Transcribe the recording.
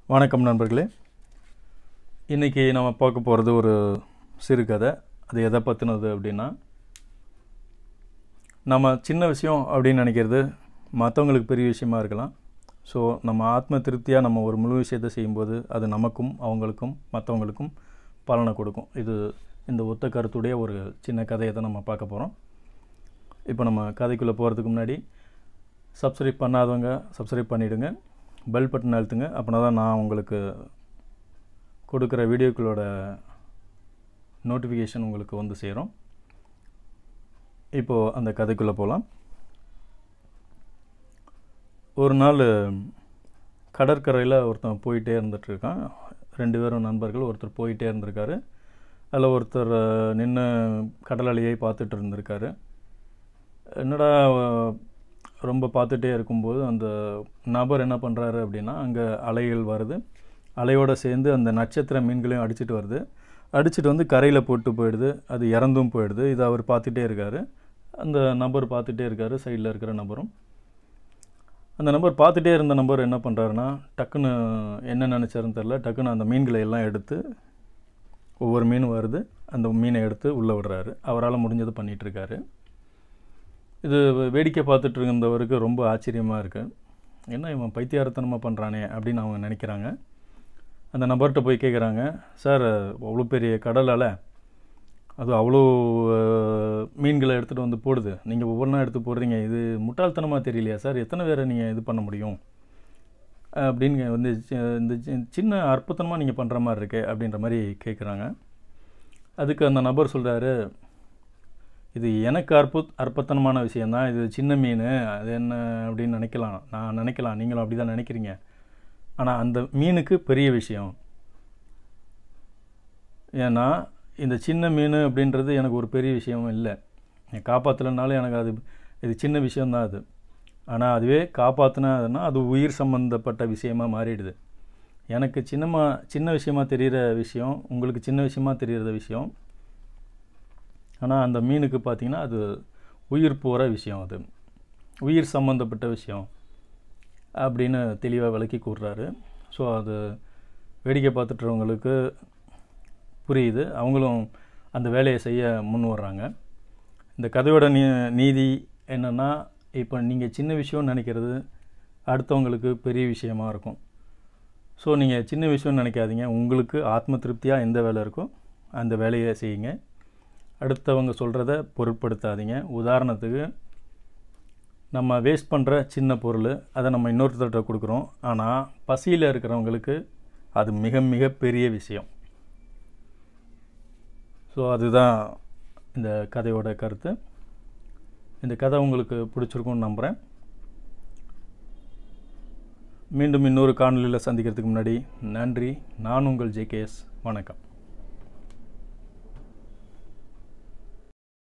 வணக்கம் நண்பர்களே இன்றைக்கி நம்ம பார்க்க போகிறது ஒரு சிறுகதை அது எதை பற்றினது அப்படின்னா நம்ம சின்ன விஷயம் அப்படின்னு நினைக்கிறது மற்றவங்களுக்கு பெரிய விஷயமா இருக்கலாம் ஸோ நம்ம ஆத்ம திருப்தியாக நம்ம ஒரு முழு விஷயத்தை செய்யும்போது அது நமக்கும் அவங்களுக்கும் மற்றவங்களுக்கும் பலனை கொடுக்கும் இது இந்த ஒத்த கருத்துடைய ஒரு சின்ன கதையை தான் நம்ம பார்க்க போகிறோம் இப்போ நம்ம கதைக்குள்ளே போகிறதுக்கு முன்னாடி சப்ஸ்கிரைப் பண்ணாதவங்க சப்ஸ்கிரைப் பண்ணிவிடுங்க பெல் பட்டன் அழுத்துங்க அப்படின்னா தான் நான் உங்களுக்கு கொடுக்குற வீடியோக்களோட நோட்டிஃபிகேஷன் உங்களுக்கு வந்து சேரும் இப்போது அந்த கதைக்குள்ளே போகலாம் ஒரு நாள் கடற்கரையில் ஒருத்தன் போயிட்டே இருந்துகிட்ருக்கான் ரெண்டு பேரும் நண்பர்கள் ஒருத்தர் போயிட்டே இருந்திருக்காரு அதில் ஒருத்தர் நின்று கடல் அலையை பார்த்துட்டு இருந்திருக்காரு என்னடா ரொம்ப பார்த்துட்டே இருக்கும்போது அந்த நபர் என்ன பண்ணுறாரு அப்படின்னா அங்கே அலைகள் வருது அலையோடு சேர்ந்து அந்த நட்சத்திர மீன்களையும் அடிச்சிட்டு வருது அடிச்சிட்டு வந்து கரையில் போட்டு போயிடுது அது இறந்தும் போயிடுது இதை அவர் பார்த்துட்டே இருக்கார் அந்த நபர் பார்த்துட்டே இருக்கார் சைடில் இருக்கிற நபரும் அந்த நபர் பார்த்துட்டே இருந்த நபர் என்ன பண்ணுறாருன்னா டக்குன்னு என்ன நினச்சாருன்னு தெரில டக்குன்னு அந்த மீன்களை எல்லாம் எடுத்து ஒவ்வொரு மீன் வருது அந்த மீனை எடுத்து உள்ளே விடுறாரு அவரால் முடிஞ்சதை பண்ணிகிட்ருக்காரு இது வேடிக்கை பார்த்துட்டு இருந்தவருக்கு ரொம்ப ஆச்சரியமாக இருக்குது என்ன இவன் பைத்தியாரத்தனமாக பண்ணுறானே அப்படின்னு அவங்க நினைக்கிறாங்க அந்த நபர்கிட்ட போய் கேட்குறாங்க சார் அவ்வளோ பெரிய கடல் அலை அது அவ்வளோ மீன்களை எடுத்துகிட்டு வந்து போடுது நீங்கள் ஒவ்வொன்றா எடுத்து போடுறீங்க இது முட்டாள்தனமாக தெரியலையா சார் எத்தனை பேரை நீங்கள் இது பண்ண முடியும் அப்படின்னு வந்து இந்த சின்ன அற்புதமாக நீங்கள் பண்ணுற மாதிரி இருக்கே அப்படின்ற மாதிரி கேட்குறாங்க அதுக்கு அந்த நபர் சொல்கிறாரு இது எனக்கு அற்புத் அற்பத்தனமான விஷயந்தான் இது சின்ன மீன் அது என்ன அப்படின்னு நினைக்கலாம் நான் நினைக்கலாம் நீங்களும் அப்படி தான் நினைக்கிறீங்க ஆனால் அந்த மீனுக்கு பெரிய விஷயம் ஏன்னா இந்த சின்ன மீன் அப்படின்றது எனக்கு ஒரு பெரிய விஷயமும் இல்லை காப்பாற்றலைனாலும் எனக்கு அது இது சின்ன விஷயந்தான் அது ஆனால் அதுவே காப்பாற்றினதுன்னா அது உயிர் சம்மந்தப்பட்ட விஷயமாக மாறிடுது எனக்கு சின்னமா சின்ன விஷயமா தெரிகிற விஷயம் உங்களுக்கு சின்ன விஷயமா தெரிகிற விஷயம் ஆனால் அந்த மீனுக்கு பார்த்திங்கன்னா அது உயிர் போகிற விஷயம் அது உயிர் சம்மந்தப்பட்ட விஷயம் அப்படின்னு தெளிவாக விளக்கி கூறுறாரு ஸோ அது வேடிக்கை பார்த்துட்டுறவங்களுக்கு புரியுது அவங்களும் அந்த வேலையை செய்ய முன் வர்றாங்க இந்த கதையோட நீ நீதி என்னென்னா இப்போ நீங்கள் சின்ன விஷயம்னு நினைக்கிறது அடுத்தவங்களுக்கு பெரிய விஷயமா இருக்கும் ஸோ நீங்கள் சின்ன விஷயம்னு நினைக்காதீங்க உங்களுக்கு ஆத்ம திருப்தியாக எந்த வேலை இருக்கோ அந்த வேலையை செய்யுங்க அடுத்தவங்க சொல்கிறத பொருட்படுத்தாதீங்க உதாரணத்துக்கு நம்ம வேஸ்ட் பண்ணுற சின்ன பொருள் அதை நம்ம இன்னொருத்தர்கிட்ட கொடுக்குறோம் ஆனால் பசியில் இருக்கிறவங்களுக்கு அது மிக மிக பெரிய விஷயம் ஸோ அதுதான் இந்த கதையோட கருத்து இந்த கதை உங்களுக்கு பிடிச்சிருக்கும்னு நம்புகிறேன் மீண்டும் இன்னொரு காணொலியில் சந்திக்கிறதுக்கு முன்னாடி நன்றி நான் உங்கள் ஜேகேஎஸ் வணக்கம்